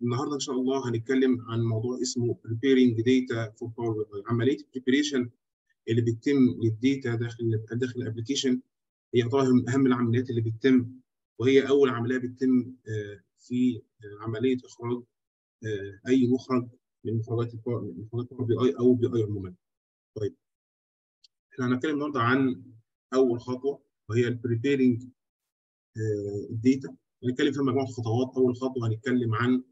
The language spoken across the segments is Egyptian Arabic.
النهارده ان شاء الله هنتكلم عن موضوع اسمه preparing data for Power BI عمليه البريبريشن اللي بتتم للديتا داخل داخل الابلكيشن هي طبعا من اهم العمليات اللي بتتم وهي اول عمليه بتتم في عمليه اخراج اي مخرج من مخرجات من مخرجات باور بي اي او بي اي عموما. طيب احنا هنتكلم النهارده عن اول خطوه وهي البريبيرنج الداتا هنتكلم فيها مجموعه خطوات اول خطوه هنتكلم عن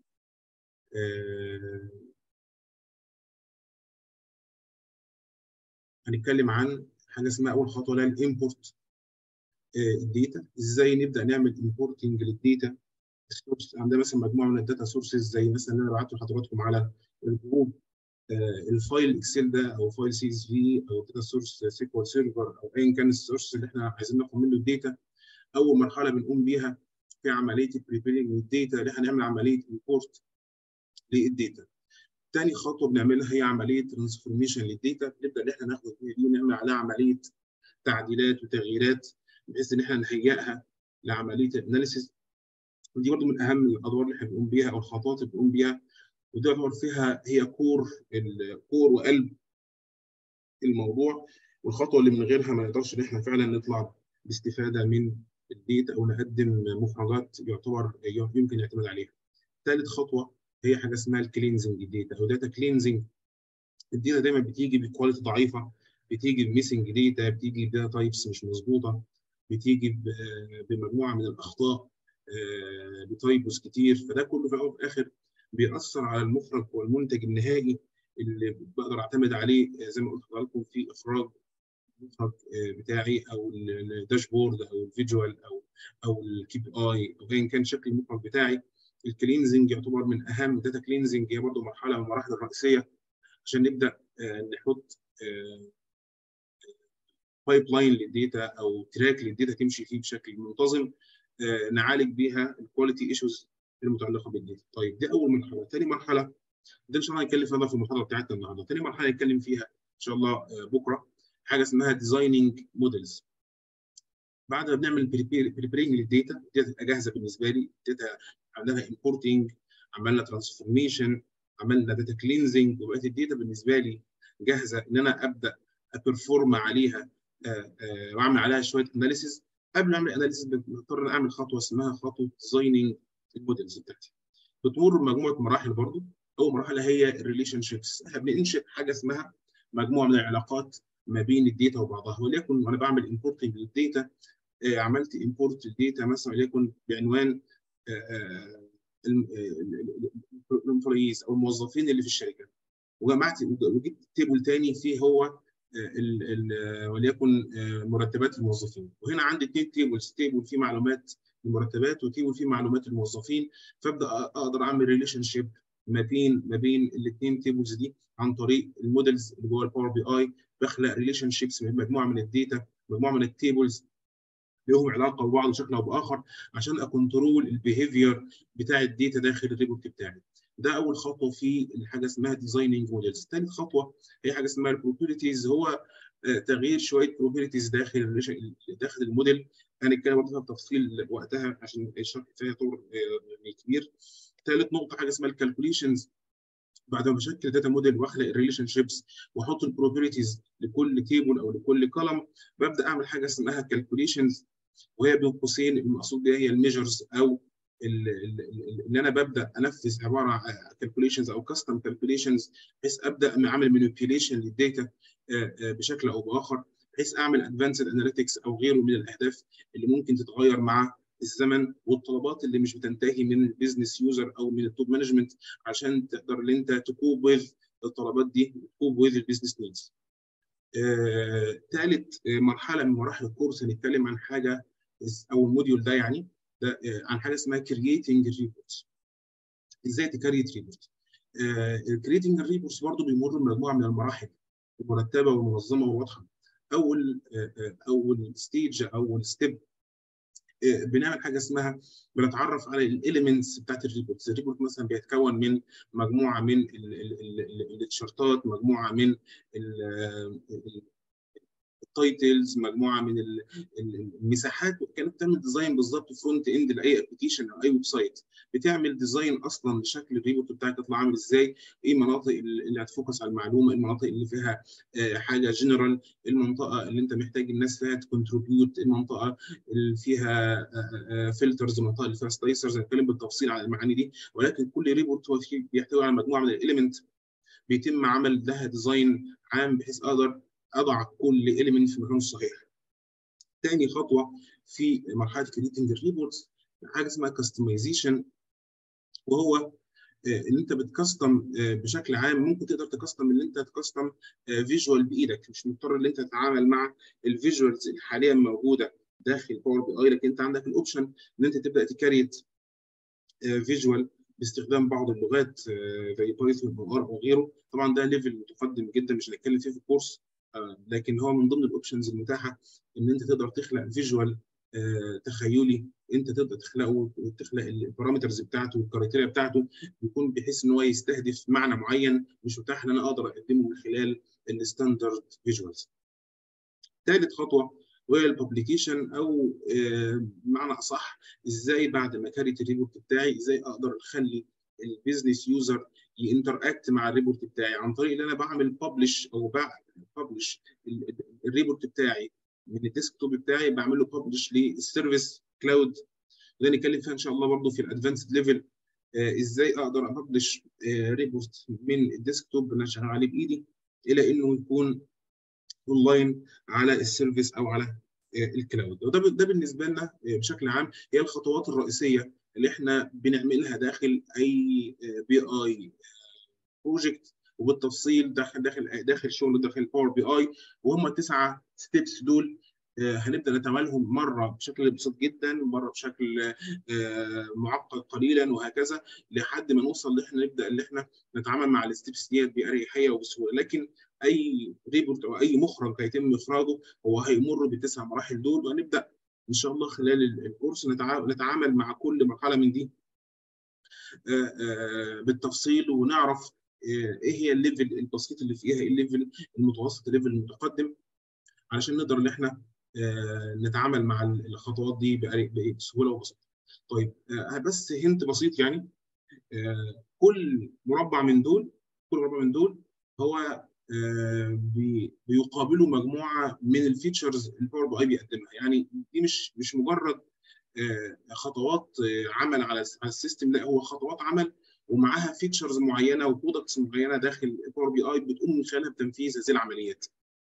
هنتكلم عن حاجه اسمها اول خطوه اللي هي الامبورت الداتا ازاي نبدا نعمل امبورتنج للداتا عندنا مثلا مجموعه من الداتا سورسز زي مثلا اللي انا بعته لحضراتكم على الجروب الفايل اكسل ده او فايل سي اس في او داتا سورس سيكوال سيرفر او ايا كان السورس اللي احنا عايزين ناخد منه الداتا اول مرحله بنقوم بيها في عمليه البريبيرنج للداتا اللي احنا نعمل عمليه امبورت للداتا. تاني خطوه بنعملها هي عمليه ترانسفورميشن للداتا نبدا ان احنا ناخد دي ونعمل عليها عمليه تعديلات وتغييرات بحيث ان احنا نهيئها لعمليه الاناليسيس ودي برضه من اهم الادوار اللي احنا بنقوم بيها او الخطوات اللي بنقوم بيها ودي يعتبر فيها هي كور الكور وقلب الموضوع والخطوه اللي من غيرها ما نقدرش ان احنا فعلا نطلع باستفاده من الديتا او نقدم مخرجات يعتبر يمكن يعتمد عليها. ثالث خطوه هي حاجه اسمها الكلينزنج الداتا او داتا كلينزنج الداتا دايما بتيجي بكواليتي ضعيفه بتيجي بميسنج داتا بتيجي بداتا تايبس مش مظبوطه بتيجي بمجموعه من الاخطاء بتايبس كتير فده كله في الاول وفي الاخر بيأثر على المخرج والمنتج النهائي اللي بقدر اعتمد عليه زي ما قلت لحضراتكم في اخراج المخرج بتاعي او الداشبورد او الفيجوال او او الكي بي اي او ايا كان شكل المخرج بتاعي الكلينزنج يعتبر من اهم الداتا كلينزنج هي برضه مرحله من المراحل الرئيسيه عشان نبدا نحط بايب لاين للداتا او تراك للداتا تمشي فيه بشكل منتظم نعالج بيها الكواليتي ايشوز المتعلقه بالداتا. طيب دي اول مرحله، ثاني مرحله دي ان شاء الله هنتكلم فيها في المحاضره بتاعتنا النهارده، ثاني مرحله هنتكلم فيها ان شاء الله بكره حاجه اسمها ديزايننج موديلز. بعد ما بنعمل بريبرينج للداتا الداتا تبقى جاهزه بالنسبه لي الداتا عملنا امبورتنج عملنا ترانسفورميشن عملنا داتا كلينزنج وبقت الداتا بالنسبه لي جاهزه ان انا ابدا ابرفورم عليها واعمل عليها شويه اناليسيز قبل ما اعمل اناليسيز بضطر اعمل خطوه اسمها خطوه ديزايننج المودلز بتاعتي بتمر بمجموعه مراحل برضو اول مرحله هي الريليشن شيبس احنا بننشئ حاجه اسمها مجموعه من العلاقات ما بين الداتا وبعضها وليكن وانا بعمل امبورتنج للداتا عملت امبورت الداتا مثلا وليكن بعنوان الامبلويز او الموظفين اللي في الشركه وجمعت وجبت تيبل ثاني فيه هو ال ال وليكن مرتبات الموظفين وهنا عندي اثنين تيبلز تيبل فيه معلومات المرتبات وتيبل فيه معلومات الموظفين فابدا اقدر اعمل ريليشن شيب ما بين ما بين الاثنين تيبلز دي عن طريق المودلز اللي جوه الباور بي اي بخلق ريليشن شيبس من مجموعه من الداتا مجموعه من التيبلز لهم علاقه ببعض بشكل او باخر عشان اكونترول البيهيفير بتاع الداتا داخل الريبورت بتاعي ده اول خطوه في حاجه اسمها ديزايننج موديلز ثالث خطوه هي حاجه اسمها البروبرتيز هو تغيير شويه بروبرتيز داخل داخل الموديل هنتكلم برضه بتفصيل وقتها عشان الشرح فيها طور يعني كبير ثالث نقطه حاجه اسمها الكالكوليشنز بعد ما بشكل داتا موديل واخلق الريليشن شيبس واحط البروبرتيز لكل تيبل او لكل كولم ببدا اعمل حاجه اسمها كالكوليشنز وهي بين قوسين المقصود بها هي الميجرز او اللي انا ببدا انفذ عباره عن كالكوليشنز او كاستم كالكوليشنز بحيث ابدا اعمل مانيبيوليشن للداتا بشكل او باخر بحيث اعمل ادفانسد اناليتكس او غيره من الاهداف اللي ممكن تتغير مع الزمن والطلبات اللي مش بتنتهي من البيزنس يوزر او من التوب مانجمنت عشان تقدر ان انت تكوب وذ الطلبات دي تكوب وذ البيزنس نيدز. ثالث مرحله من مراحل الكورس هنتكلم عن حاجه او الموديول ده يعني ده عن حاجه اسمها كرييتنج ريبورتس ازاي تكريت ريبورت الكرييتنج ريبورتس برضه بيمر بمجموعه من المراحل المرتبه والمنظمه والواضحه اول اول ستيج اول ستيب بنعمل حاجه اسمها بنتعرف على الاليمنتس بتاعت الريبورت الريبورت مثلا بيتكون من مجموعه من التشارتات مجموعه من التايتلز مجموعه من المساحات كانت بتعمل ديزاين بالظبط فرونت اند لاي ابلكيشن او اي ويب سايت بتعمل ديزاين اصلا لشكل الريبورت بتاعك يطلع عامل ازاي ايه المناطق اللي هتفوكس على المعلومه المناطق اللي فيها حاجه جنرال المنطقه اللي انت محتاج الناس فيها تكونتريبيوت المنطقه اللي فيها فلترز المنطقه اللي فيها سلايسرز هنتكلم بالتفصيل عن المعاني دي ولكن كل ريبورت هو فيه بيحتوي على مجموعه من الاليمنت بيتم عمل لها ديزاين عام بحيث اقدر اضع كل اليمنت في مكانه الصحيح. تاني خطوه في مرحله كريتنج الريبورتس حاجه اسمها كاستمايزيشن وهو ان انت بتكستم بشكل عام ممكن تقدر تكستم اللي انت تكستم فيجوال بايدك مش مضطر ان انت تتعامل مع الفيجوالز اللي حاليا موجوده داخل باور بي اي لكن انت عندك الاوبشن ان انت تبدا تكريت فيجوال باستخدام بعض اللغات زي بايثون او ار او غيره طبعا ده ليفل متقدم جدا مش هنتكلم فيه في الكورس لكن هو من ضمن الاوبشنز المتاحه ان انت تقدر تخلق فيجوال تخيلي انت تقدر تخلقه وتخلق البارامترز بتاعته والكرايتيريا بتاعته بيكون بحيث ان هو يستهدف معنى معين مش متاح ان انا اقدر اقدمه من خلال الستاندرد فيجوالز. ثالث خطوه وهي الببليكيشن او بمعنى اصح ازاي بعد ما كاريت الريبورت بتاعي ازاي اقدر اخلي البيزنس يوزر ينتراكت مع الريبورت بتاعي عن طريق ان انا بعمل ببلش او ببلش الريبورت بتاعي من الديسكتوب بتاعي بعمل له ببلش للسيرفيس كلاود وده نتكلم فيها ان شاء الله برضه في الادفانسد ليفل ازاي اقدر ابلش ريبورت من الديسكتوب اللي انا شغال عليه بايدي الى انه يكون اونلاين على السيرفيس او على الكلاود وده ده بالنسبه لنا بشكل عام هي الخطوات الرئيسيه اللي احنا بنعملها داخل اي بي اي بروجكت وبالتفصيل داخل داخل داخل شغل داخل باور بي اي وهم التسعه ستيبس دول هنبدا نتعاملهم مره بشكل بسيط جدا مره بشكل معقد قليلا وهكذا لحد ما نوصل ان احنا نبدا ان احنا نتعامل مع الستبس ديت باريحيه وبسهوله لكن اي ريبورت او اي مخرج هيتم اخراجه هو هيمر بالتسع مراحل دول وهنبدا ان شاء الله خلال الكورس نتعامل مع كل مرحله من دي بالتفصيل ونعرف ايه هي الليفل البسيط اللي فيها ايه الليفل المتوسط الليفل المتقدم علشان نقدر ان احنا نتعامل مع الخطوات دي بسهوله وبساطه. طيب بس هنت بسيط يعني كل مربع من دول كل مربع من دول هو بيقابله مجموعه من الفيتشرز الباور بي اي بيقدمها يعني دي مش مش مجرد خطوات عمل على على السيستم لا هو خطوات عمل ومعاها فيتشرز معينه وبرودكتس معينه داخل باور بي اي بتقوم من خلالها بتنفيذ هذه العمليات.